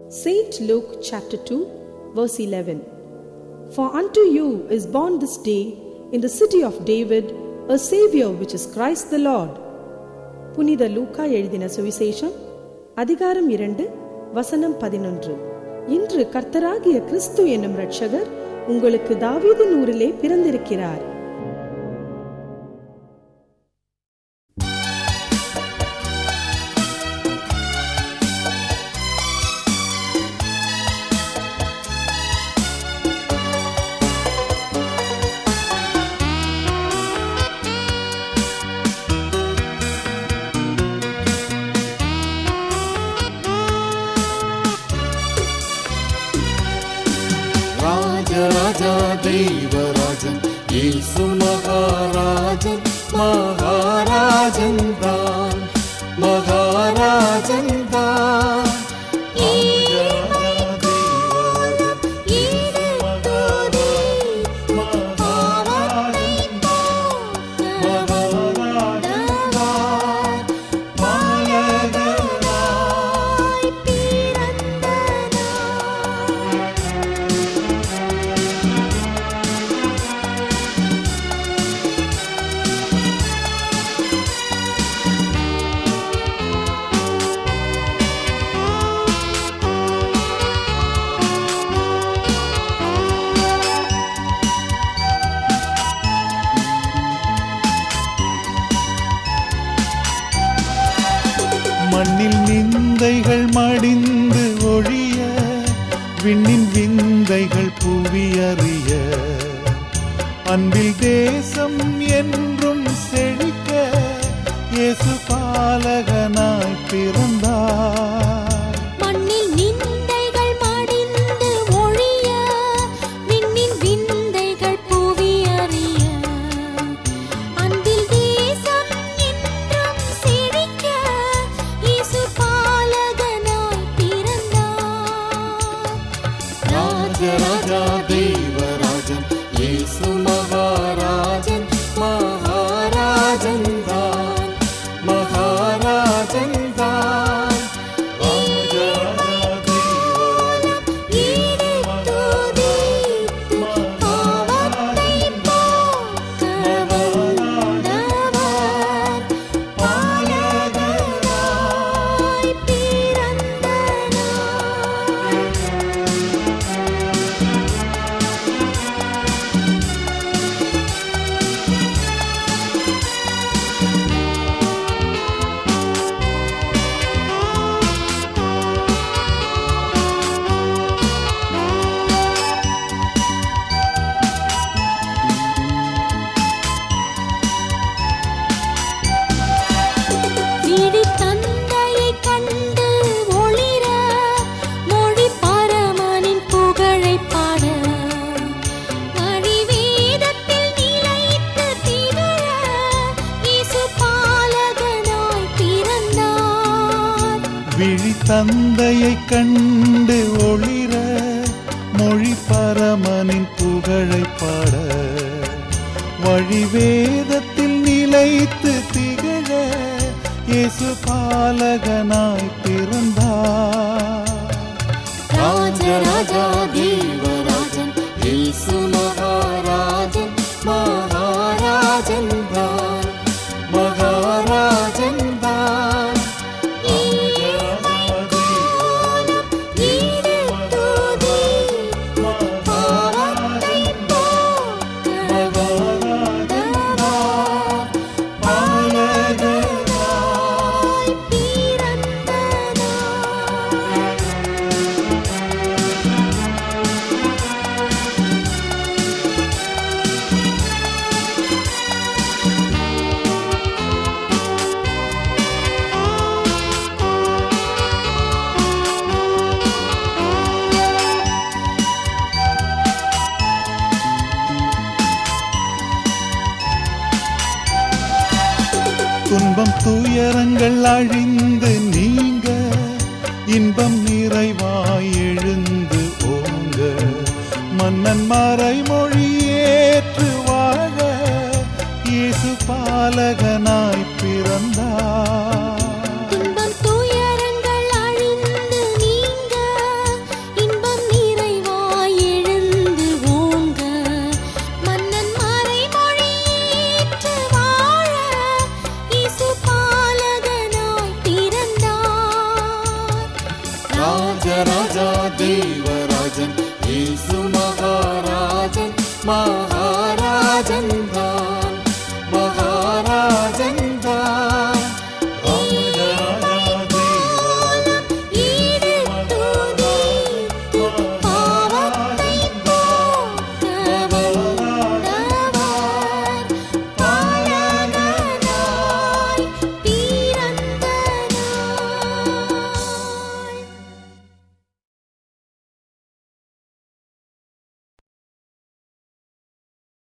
St. Luke chapter 2, verse 11. For unto you is born this day in the city of David a Saviour which is Christ the Lord. புனித லூக்கா எழுதின சுவிசேஷம் அதிகாரம் இரண்டு வசனம் பதினொன்று இன்று கர்த்தராகிய கிறிஸ்து என்னும் இரட்சகர் உங்களுக்கு தாவீதின் ஊரிலே பிறந்திருக்கிறார் ராஜராஜா தெய்வராஜன் இயேசு மகாராஜன் மகாராஜன் தான் மகாராஜன் தான் மண்ணில் நிந்தைகள் மடிந்து ஒழிய விண்ணின் விந்தைகள் புவி அறிய அன்பில் தேசம் என்றும் செழிக்க இயேசு பாலகனாய் பிறந்தார் மண்ணில் நிந்தைகள் மடிந்து ஒழிய விண்ணின் விந்தைகள் புவி அறிய அன்பில் தேசம் என்றும் செழிக்க இயேசு பாலகனாய் பிறந்தார் ராஜராஜா தெய்வராஜன் இயேசு மகாராஜன் மகாராஜன் தான் மகாராஜன் தான் ராஜராஜா தெய்வராஜன் இயேசு மகாராஜன் பாவத்தை போக்க வந்தவர் பாலகனாய் பிறந்தனார் விழி தந்தையை கண்டு ஒளிர மொழி பரமனின் புகழை பாட வழி வேதத்தில் நிலைத்து திகழ இயேசு பாலகனாய் பிறந்தார் விழி தந்தையை கண்டு ஒளிர மொழி பரமனின் புகழை பாட வழி வேதத்தில் நிலைத்து திகழ இயேசு பாலகனாய் பிறந்தார் ராஜராஜா தேவராஜன் இயேசு மகாராஜன் மகாராஜன் தான் மகாராஜன் தான் பாவத்தை போக்க வந்தவர் பிறந்தனார் துன்பம் துயரங்கள் அழிந்து நீங்க இன்பம் நிறைவாய் எழுந்து ஓங்க மன்னன் மறைமொழி ஏற்று வாழ இயேசு பாலகனாய் பிறந்தார் துன்பம் துயரங்கள் அழிந்து நீங்க ராஜா தேவராஜன் இயேசு மகாராஜன் மகா